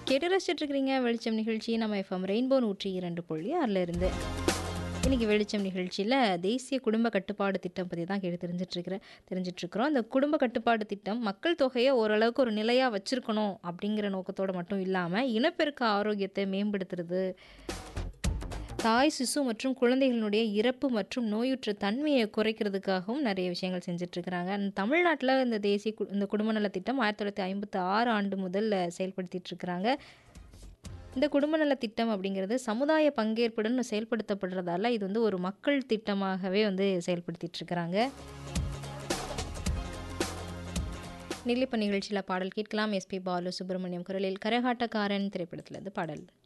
கேட்டு ரசிச்சுட்டு இருக்கிறீங்க வெளிச்சம் நிகழ்ச்சி நம்ம எஃப்எம் ரெயின்போ நூற்றி இரண்டு புள்ளி ஆறில் இருந்து இன்னைக்கு வெளிச்சம் நிகழ்ச்சியில் தேசிய குடும்ப கட்டுப்பாடு திட்டம் பற்றி தான் கேட்டு தெரிஞ்சிட்ருக்கிறேன் தெரிஞ்சிட்ருக்குறோம் அந்த குடும்ப கட்டுப்பாடு திட்டம் மக்கள் தொகையை ஓரளவுக்கு ஒரு நிலையாக வச்சுருக்கணும் அப்படிங்கிற நோக்கத்தோடு மட்டும் இல்லாமல் இனப்பெருக்க ஆரோக்கியத்தை மேம்படுத்துறது தாய் சிசு மற்றும் குழந்தைகளுடைய இறப்பு மற்றும் நோயுற்ற தன்மையை குறைக்கிறதுக்காகவும் நிறைய விஷயங்கள் செஞ்சிட்ருக்கிறாங்க தமிழ்நாட்டில் இந்த தேசிய கு- இந்த குடும்ப நல திட்டம் ஆயிரத்தி தொள்ளாயிரத்தி ஐம்பத்தி ஆறு ஆண்டு முதல் செயல்படுத்திட்டு இருக்கிறாங்க இந்த குடும்ப நல திட்டம் அப்படிங்கிறது சமுதாய பங்கேற்புடன் செயல்படுத்தப்படுறதால இது வந்து ஒரு மக்கள் திட்டமாகவே வந்து செயல்படுத்திட்டு இருக்கிறாங்க நெல்லிப்ப நிகழ்ச்சியில் பாடல் கேட்கலாம் எஸ்பி பாலு சுப்பிரமணியம் குரலில் கரகாட்டக்காரன் திரைப்படத்தில் இருந்து பாடல்